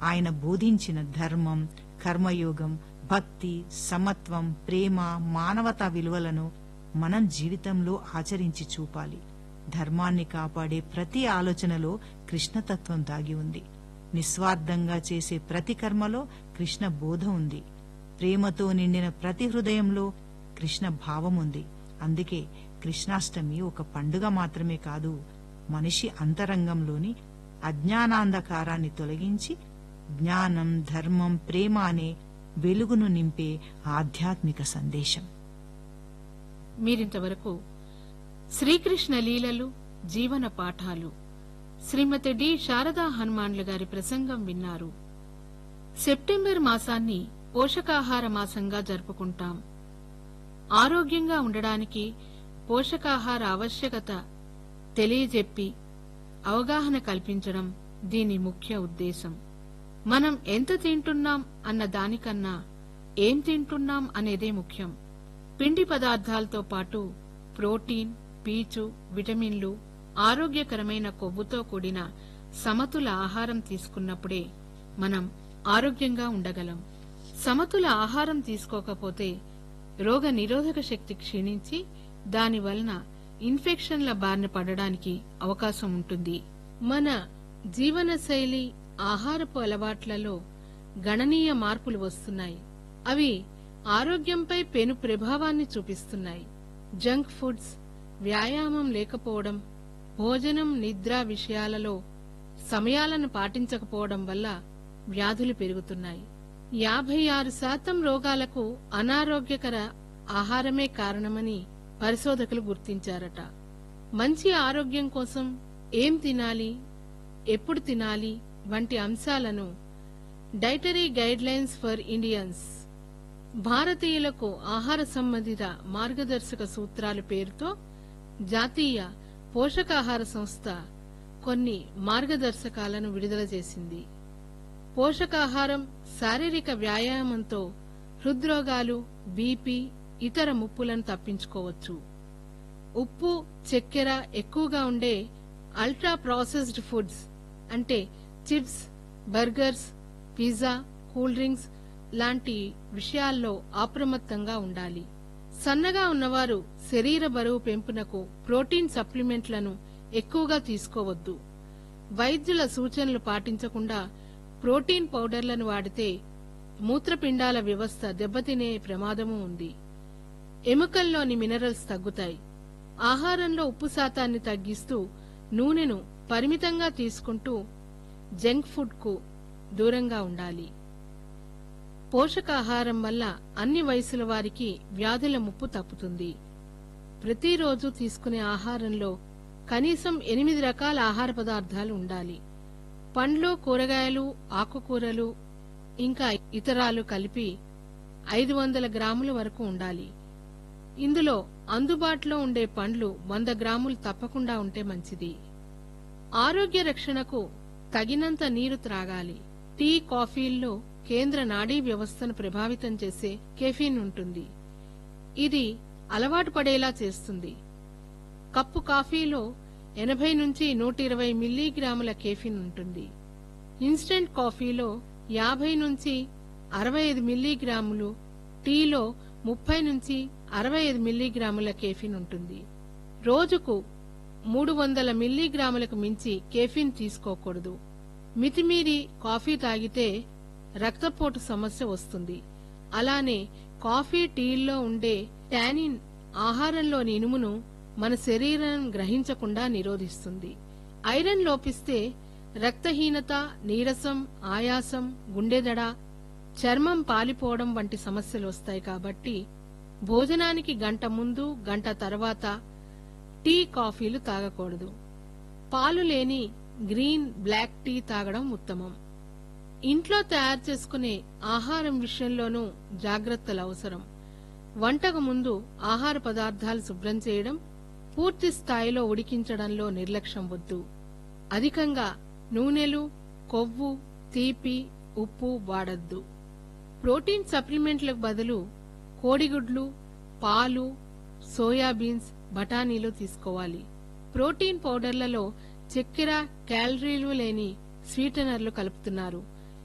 ఆయన బోధించిన ధర్మం కర్మయోగం భక్తి సమత్వం ప్రేమ మానవతా విలువలను మనం జీవితంలో ఆచరించి చూపాలి ధర్మాన్ని కాపాడే ప్రతి ఆలోచనలో కృష్ణతత్వం దాగి ఉంది నిస్వార్థంగా చేసే ప్రతి కర్మలో కృష్ణ బోధ ఉంది ప్రేమతో నిండిన ప్రతి హృదయంలో కృష్ణ భావం ఉంది అందుకే కృష్ణాష్టమి ఒక పండుగ మాత్రమే కాదు మనిషి అంతరంగంలోని అజ్ఞానాంధకారాన్ని తొలగించి జ్ఞానం ధర్మం ప్రేమ అనే వెలుగును నింపే ఆధ్యాత్మిక సందేశం మీరింతవరకు శ్రీకృష్ణ లీలలు జీవన పాఠాలు శ్రీమతి డి శారదా హనుమాన్లు గారి ప్రసంగం విన్నారు సెప్టెంబర్ మాసాన్ని పోషకాహార మాసంగా జరుపుకుంటాం ఆరోగ్యంగా ఉండడానికి పోషకాహార ఆవశ్యకత తెలియజెప్పి అవగాహన కల్పించడం దీని ముఖ్య ఉద్దేశం మనం ఎంత తింటున్నాం అన్న దానికన్నా ఏం తింటున్నాం అనేదే ముఖ్యం పిండి పదార్థాలతో పాటు ప్రోటీన్ పీచు విటమిన్లు ఆరోగ్యకరమైన కొవ్వుతో కూడిన సమతుల ఆహారం తీసుకున్నప్పుడే మనం ఆరోగ్యంగా ఉండగలం సమతుల ఆహారం తీసుకోకపోతే రోగ నిరోధక శక్తి క్షీణించి దాని వలన ఇన్ఫెక్షన్ల బారిన పడడానికి అవకాశం ఉంటుంది మన జీవనశైలి ఆహారపు అలవాట్లలో గణనీయ మార్పులు వస్తున్నాయి అవి ఆరోగ్యంపై పెను ప్రభావాన్ని చూపిస్తున్నాయి జంక్ ఫుడ్స్ వ్యాయామం లేకపోవడం భోజనం నిద్ర విషయాలలో సమయాలను పాటించకపోవడం వల్ల వ్యాధులు పెరుగుతున్నాయి యాభై ఆరు శాతం రోగాలకు అనారోగ్యకర ఆహారమే కారణమని పరిశోధకులు గుర్తించారట మంచి ఆరోగ్యం కోసం ఏం తినాలి ఎప్పుడు తినాలి వంటి అంశాలను డైటరీ గైడ్లైన్స్ ఫర్ ఇండియన్స్ భారతీయులకు ఆహార సంబంధిత మార్గదర్శక సూత్రాలు పేరుతో జాతీయ పోషకాహార సంస్థ కొన్ని మార్గదర్శకాలను విడుదల చేసింది పోషకాహారం శారీరక వ్యాయామంతో హృద్రోగాలు బీపీ ఇతర ముప్పులను తప్పించుకోవచ్చు ఉప్పు చక్కెర ఎక్కువగా ఉండే అల్ట్రా ప్రాసెస్డ్ ఫుడ్స్ అంటే chips burgers pizza cool drinks లాంటి విషయాల్లో అప్రమత్తంగా ఉండాలి సన్నగా ఉన్నవారు శరీర బరువు పెంపునకు ప్రోటీన్ సప్లిమెంట్లను ఎక్కువగా తీసుకోవద్దు వైద్యుల సూచనలు పాటించకుండా ప్రోటీన్ పౌడర్లను వాడితే మూత్రపిండాల వ్యవస్థ దెబ్బతినే ప్రమాదము ఉంది ఎముకల్లోని మినరల్స్ తగ్గుతాయి ఆహారంలో ఉప్పు శాతాన్ని తగ్గిస్తూ నూనెను పరిమితంగా తీసుకుంటూ జంక్ ఫుడ్ కు దూరంగా ఉండాలి పోషకాహారం వల్ల అన్ని వయసుల వారికి వ్యాధుల ముప్పు తప్పుతుంది ప్రతిరోజు తీసుకునే ఆహారంలో కనీసం ఎనిమిది రకాల ఆహార పదార్థాలు ఉండాలి పండ్లు కూరగాయలు ఆకుకూరలు ఇంకా ఇతరాలు కలిపి ఐదు వందల గ్రాముల వరకు ఉండాలి ఇందులో అందుబాటులో ఉండే పండ్లు వంద గ్రాములు తప్పకుండా ఉంటే మంచిది ఆరోగ్య రక్షణకు తగినంత నీరు త్రాగాలి టీ కాఫీల్లో కేంద్ర నాడీ వ్యవస్థను ప్రభావితం చేసే కెఫీన్ ఉంటుంది ఇది అలవాటు పడేలా చేస్తుంది కప్పు కాఫీలో ఎనభై నుంచి నూట ఇరవై మిల్లీగ్రాముల కెఫిన్ ఉంటుంది ఇన్స్టెంట్ కాఫీలో యాభై నుంచి అరవై ఐదు మిల్లీగ్రాములు టీలో ముప్పై నుంచి అరవై ఐదు మిల్లీగ్రాముల కెఫిన్ ఉంటుంది రోజుకు మూడు వందల మిల్లీగ్రాములకు మించి కెఫిన్ తీసుకోకూడదు మితిమీరి కాఫీ తాగితే రక్తపోటు సమస్య వస్తుంది అలానే కాఫీ టీల్లో ఉండే టానిన్ ఆహారంలోని ఇనుమును మన శరీరం గ్రహించకుండా నిరోధిస్తుంది ఐరన్ లోపిస్తే రక్తహీనత నీరసం ఆయాసం గుండెదడ చర్మం పాలిపోవడం వంటి సమస్యలు వస్తాయి కాబట్టి భోజనానికి గంట ముందు గంట తర్వాత టీ కాఫీలు తాగకూడదు పాలు లేని గ్రీన్ బ్లాక్ టీ తాగడం ఉత్తమం ఇంట్లో తయారు చేసుకునే ఆహారం విషయంలోనూ జాగ్రత్తలు అవసరం వంటకు ముందు ఆహార పదార్థాలు శుభ్రం చేయడం పూర్తి స్థాయిలో ఉడికించడంలో నిర్లక్ష్యం వద్దు అధికంగా నూనెలు కొవ్వు తీపి ఉప్పు వాడద్దు ప్రోటీన్ సప్లిమెంట్లకు బదులు కోడిగుడ్లు పాలు సోయాబీన్స్ బఠానీలు తీసుకోవాలి ప్రోటీన్ పౌడర్లలో చక్కెర క్యాలరీలు లేని స్వీటనర్లు కలుపుతున్నారు